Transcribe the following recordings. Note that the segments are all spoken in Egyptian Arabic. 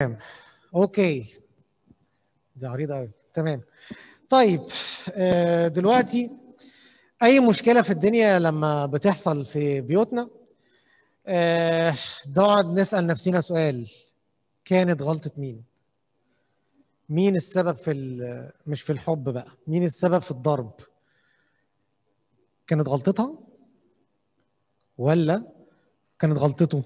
اوكي دي عريضه قوي تمام طيب آه، دلوقتي اي مشكله في الدنيا لما بتحصل في بيوتنا آه، نقعد نسال نفسنا سؤال كانت غلطه مين مين السبب في ال- مش في الحب بقى مين السبب في الضرب كانت غلطتها ولا كانت غلطته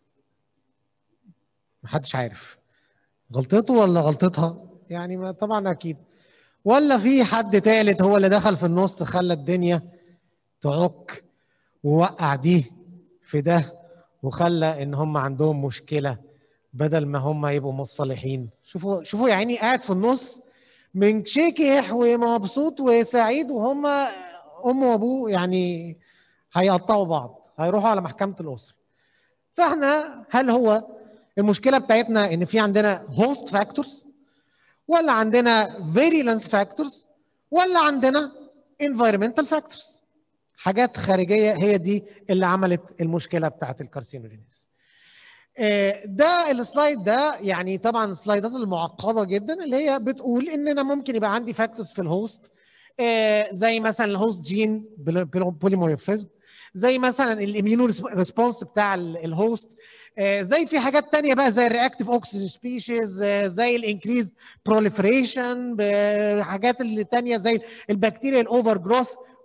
محدش عارف غلطته ولا غلطتها يعني ما طبعا اكيد ولا في حد تالت هو اللي دخل في النص خلى الدنيا تعك ووقع دي في ده وخلى ان هم عندهم مشكله بدل ما هم يبقوا مصالحين شوفوا شوفوا يا عيني قاعد في النص من شيكح ومبسوط وسعيد وهم امه وابوه يعني هيقطعوا بعض هيروحوا على محكمه الاسره فاحنا هل هو المشكله بتاعتنا ان في عندنا هوست فاكتورز ولا عندنا فيريلانس فاكتورز ولا عندنا environmental فاكتورز حاجات خارجيه هي دي اللي عملت المشكله بتاعت الكارسينوجينيز آه، ده السلايد ده يعني طبعا السلايدات المعقده جدا اللي هي بتقول ان انا ممكن يبقى عندي فاكتورز في الهوست آه، زي مثلا الهوست جين بوليمورفيزم زي مثلا الاميونو ريسبونس بتاع ال- الهوست آه، زي في حاجات تانية بقى زي الرياكتيف اوكسجين سبيشيز زي الانكريز بروليفريشن حاجات اللي تانية زي البكتيريا الاوفر جروث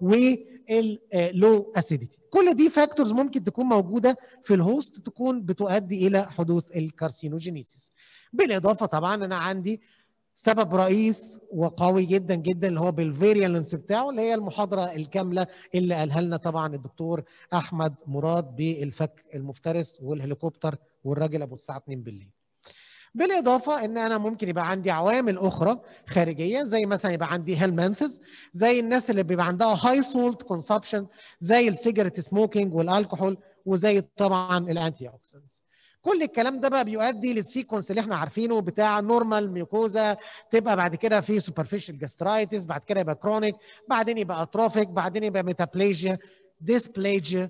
واللو اسيديتي كل دي فاكتورز ممكن تكون موجوده في الهوست تكون بتؤدي الى حدوث الكارسينوجينيسيس بالاضافه طبعا انا عندي سبب رئيس وقوي جدا جدا اللي هو بالفيريالنس بتاعه اللي هي المحاضره الكامله اللي قالها لنا طبعا الدكتور احمد مراد بالفك المفترس والهليكوبتر والراجل ابو الساعه 2 بالليل. بالاضافه ان انا ممكن يبقى عندي عوامل اخرى خارجيه زي مثلا يبقى عندي هيلمانثز زي الناس اللي بيبقى عندها هاي سولت كونسبشن زي السيجرت سموكينج والالكحول وزي طبعا الانتي اوكسيدنتس كل الكلام ده بقى بيؤدي للسيكونس اللي احنا عارفينه بتاع نورمال ميوكوزا تبقى بعد كده في سوبرفيشال جاسترايتس بعد كده يبقى كرونيك بعدين يبقى اتروفيك بعدين يبقى ميتابليجيا ديسبليجيا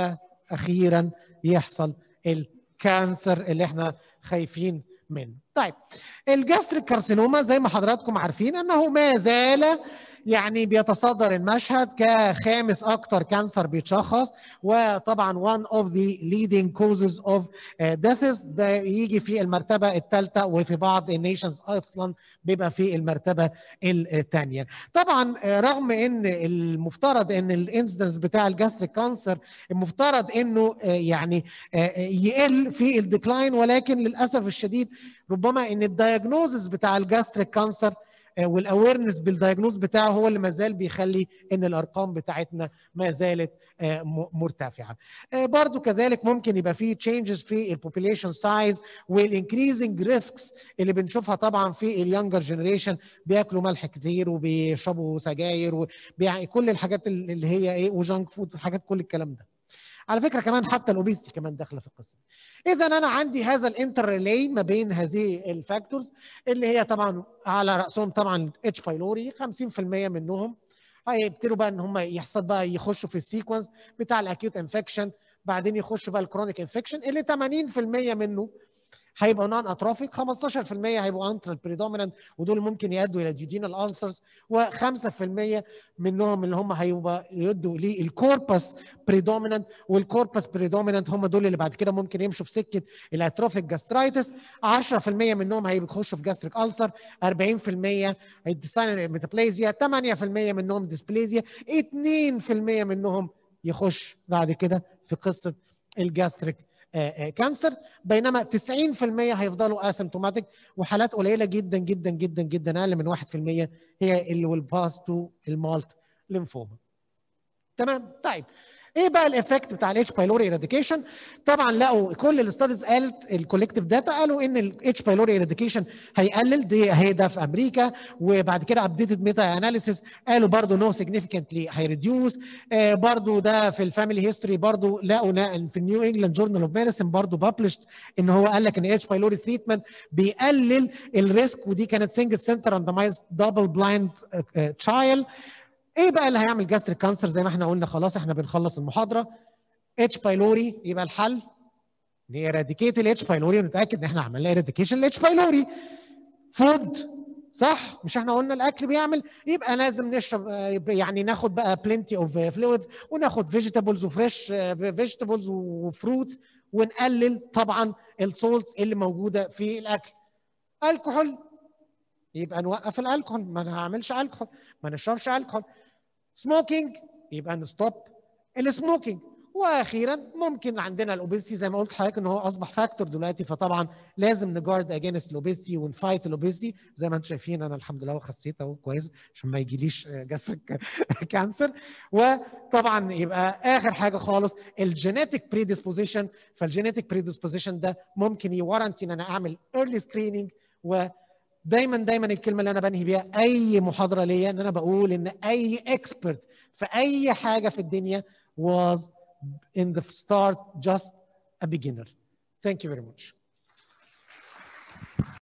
واخيرا يحصل الكانسر اللي احنا خايفين منه طيب الجاستريك كارسينوما زي ما حضراتكم عارفين انه ما زال يعني بيتصدر المشهد كخامس اكتر كانسر بيتشخص وطبعا one of the leading causes of uh, deaths بيجي في المرتبه الثالثه وفي بعض النيشنز اصلا بيبقى في المرتبه الثانيه طبعا آه، رغم ان المفترض ان الانسيدنس بتاع الجاستريك كانسر المفترض انه آه، يعني آه، يقل في الديكلاين ولكن للاسف الشديد ربما ان الدايجنوزز بتاع الجاستريك كانسر والاويرنس بالدايجنوز بتاعه هو اللي ما زال بيخلي ان الارقام بتاعتنا ما زالت آه، م- مرتفعه. آه، برضو كذلك ممكن يبقى في تشينجز في البوبوليشن سايز والانكريزنج ريسكس اللي بنشوفها طبعا في اليونجر جنريشن بياكلوا ملح كتير وبيشربوا سجاير وبيعني كل الحاجات اللي هي ايه وجانك فود حاجات كل الكلام ده. على فكره كمان حتى الاوبيستي كمان داخله في القصه. اذا انا عندي هذا الانتر ريلي ما بين هذه الفاكتورز اللي هي طبعا على راسهم طبعا اتش بايلوري 50% منهم هيبتدوا بقى ان هم يحصل بقى يخشوا في السيكونس بتاع الاكيوت انفكشن بعدين يخشوا بقى الكرونيك انفكشن اللي 80% منه هيبقوا نون اتروفيك 15% هيبقوا انترال بريدومينانت ودول ممكن يؤدوا الى ديودينال السرز و5% منهم اللي هم هيبقى يدوا للكوربس بريدومينانت والكوربس بريدومينانت هم دول اللي بعد كده ممكن يمشوا في سكه الاتروفيك جاسترايتس 10% منهم هيخشوا في جاستريك السر 40% هيديستاين ميتابليزيا 8% منهم ديسبليزيا 2% منهم يخش بعد كده في قصه الجاستريك كانسر بينما 90% هيفضلوا اسيمتوماتيك وحالات قليله جدا جدا جدا جدا اقل من 1% هي اللي will pass to المالت ليمفوما تمام طيب ايه بقى الايفكت بتاع الاتش بايلوري ايراديكيشن طبعا لقوا كل الاستاديز قالت الكولكتيف داتا قالوا ان الاتش بايلوري ايراديكيشن هيقلل دي هي ده في امريكا وبعد كده ابديتد ميتا اناليسيس قالوا برضو نو سيجنيفيكانتلي هيريديوس آه برضو ده في الفاميلي هيستوري برضو لقوا نا- في النيو انجلاند جورنال اوف ميديسن برضو ببلشت ان هو قال لك ان اتش بايلوري تريتمنت بيقلل الريسك ودي كانت سنجل سنتر راندمايزد دبل بلايند ترايل ايه بقى اللي هيعمل جاستريك كانسر زي ما احنا قلنا خلاص احنا بنخلص المحاضره اتش بايلوري يبقى الحل نيراديكيت الاتش بايلوري ونتاكد ان احنا عملنا اراديكيشن الاتش بايلوري فود صح مش احنا قلنا الاكل بيعمل يبقى لازم نشرب يعني ناخد بقى بلنتي اوف فلويدز وناخد فيجيتابلز وفريش فيجيتابلز وفروت ونقلل طبعا السولت اللي موجوده في الاكل الكحول يبقى نوقف الالكحول ما نعملش الكحول ما نشربش الكحول سموكينج يبقى نستوب السموكينج واخيرا ممكن عندنا الاوبيستي زي ما قلت لحضرتك ان هو اصبح فاكتور دلوقتي فطبعا لازم نجارد اجينست الاوبيستي ونفايت الاوبيستي زي ما انتم شايفين انا الحمد لله خسيت اهو كويس عشان ما يجيليش جاستريك كانسر وطبعا يبقى اخر حاجه خالص الجينيتك بريدisposition فالجينيتك بريدisposition ده ممكن يورنتي ان انا اعمل ايرلي سكريننج و دايما دايما الكلمه اللي انا بنهي بيها اي محاضره ليا ان انا بقول ان اي اكسبرت في اي حاجه في الدنيا was in the start just a beginner. Thank you very much.